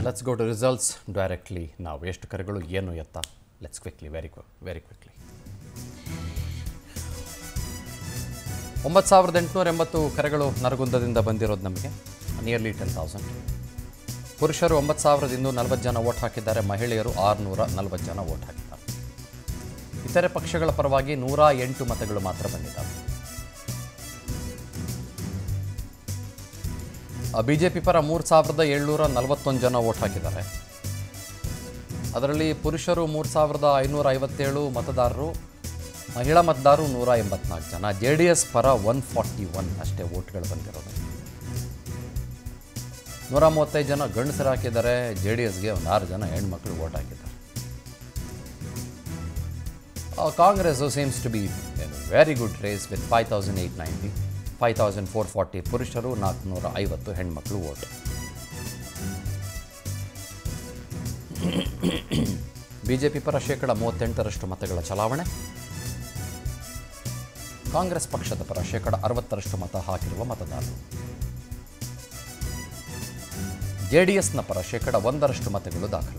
let's go to results directly ನಾವು ಎಷ್ಟು ಕರೆಗಳು ಏನು ಎತ್ತ let's quickly very quick very quickly ಒಂಬತ್ತು ಸಾವಿರದ ಎಂಟುನೂರ ಎಂಬತ್ತು ಕರೆಗಳು ನರಗುಂದದಿಂದ ಬಂದಿರೋದು ನಮಗೆ ನಿಯರ್ಲಿ ಟೆನ್ ತೌಸಂಡ್ ಪುರುಷರು ಒಂಬತ್ತು ಸಾವಿರದ ಇನ್ನೂರ ನಲವತ್ತು ಜನ ಓಟ್ ಹಾಕಿದ್ದಾರೆ ಮಹಿಳೆಯರು ಆರುನೂರ ನಲವತ್ತು ಜನ ಓಟ್ ಹಾಕಿದ್ದಾರೆ ಇತರೆ ಪಕ್ಷಗಳ ಪರವಾಗಿ ನೂರ ಎಂಟು ಮತಗಳು ಮಾತ್ರ ಬಂದಿದ್ದಾವೆ ಬಿ ಜೆ ಪಿ ಪರ ಮೂರು ಸಾವಿರದ ಏಳ್ನೂರ ನಲವತ್ತೊಂದು ಜನ ಓಟ್ ಹಾಕಿದ್ದಾರೆ ಅದರಲ್ಲಿ ಪುರುಷರು ಮೂರು ಸಾವಿರದ ಐನೂರ ಐವತ್ತೇಳು ಮತದಾರರು ಮಹಿಳಾ ಮತದಾರರು ನೂರ ಎಂಬತ್ನಾಲ್ಕು ಜನ ಜೆ ಡಿ ಎಸ್ ಪರ ಒನ್ ಫಾರ್ಟಿ ಒನ್ ಅಷ್ಟೇ ಓಟ್ಗಳು ಬಂದಿರೋದು ನೂರ ಮೂವತ್ತೈದು ಜನ ಗಂಡಸರು ಹಾಕಿದ್ದಾರೆ ಜೆ ಡಿ ಎಸ್ಗೆ ಒಂದು ಆರು ಜನ ಹೆಣ್ಮಕ್ಳು ಓಟ್ ಹಾಕಿದ್ದಾರೆ Congress seems to be very good race with five thousand eight ninety five thousand four forty ಪುರುಷರು ನಾಲ್ಕುನೂರ ಐವತ್ತು ಹೆಣ್ಮಕ್ಳು ಓಟ್ ಬಿ ಜೆ ಪಿ ಪರ ಶೇಕಡ ಮೂವತ್ತೆಂಟರಷ್ಟು ಮತಗಳ ಚಲಾವಣೆ ಕಾಂಗ್ರೆಸ್ ಪಕ್ಷದ ಪರ ಶೇಕಡ ಅರವತ್ತರಷ್ಟು ಮತ ಹಾಕಿರುವ ಮತದಾರರು ಜೆ ಡಿ ಎಸ್ನ ಪರ ಶೇಕಡ ಒಂದರಷ್ಟು ಮತಗಳು ದಾಖಲು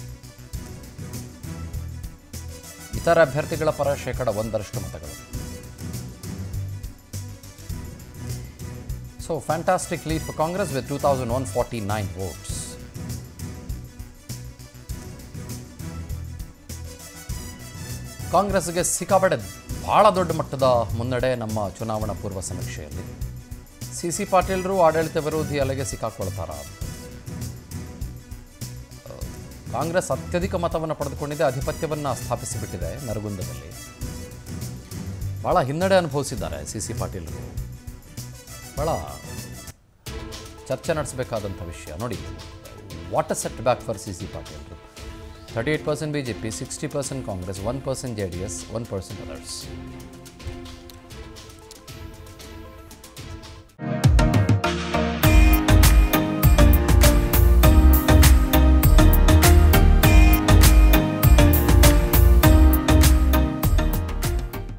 ಇತರ ಅಭ್ಯರ್ಥಿಗಳ ಪರ ಶೇಕಡ ಒಂದರಷ್ಟು ಮತಗಳು so fantastic lead for Congress with two thousand one forty nine votes ಕಾಂಗ್ರೆಸ್ಗೆ ಸಿಕ್ಕಾಪಟ್ಟೆ ಭಾಳ ದೊಡ್ಡ ಮಟ್ಟದ ಮುನ್ನಡೆ ನಮ್ಮ ಚುನಾವಣಾ ಪೂರ್ವ ಸಮೀಕ್ಷೆಯಲ್ಲಿ ಸಿ ಸಿ ಪಾಟೀಲರು ಆಡಳಿತ ವಿರೋಧಿ ಅಲೆಗೆ ಸಿಕ್ಕಾಕೊಳ್ತಾರ ಕಾಂಗ್ರೆಸ್ ಅತ್ಯಧಿಕ ಮತವನ್ನು ಪಡೆದುಕೊಂಡಿದೆ ಆಧಿಪತ್ಯವನ್ನು ಸ್ಥಾಪಿಸಿಬಿಟ್ಟಿದೆ ನರಗುಂದದಲ್ಲಿ ಭಾಳ ಹಿನ್ನಡೆ ಅನುಭವಿಸಿದ್ದಾರೆ ಸಿ ಸಿ ಪಾಟೀಲರು ಭಾಳ ಚರ್ಚೆ ನಡೆಸಬೇಕಾದಂಥ ವಿಷಯ ನೋಡಿ what a setback for C C ಪಾಟೀಲರು thirty eight percent B J P sixty percent Congress one percent J D S one percent others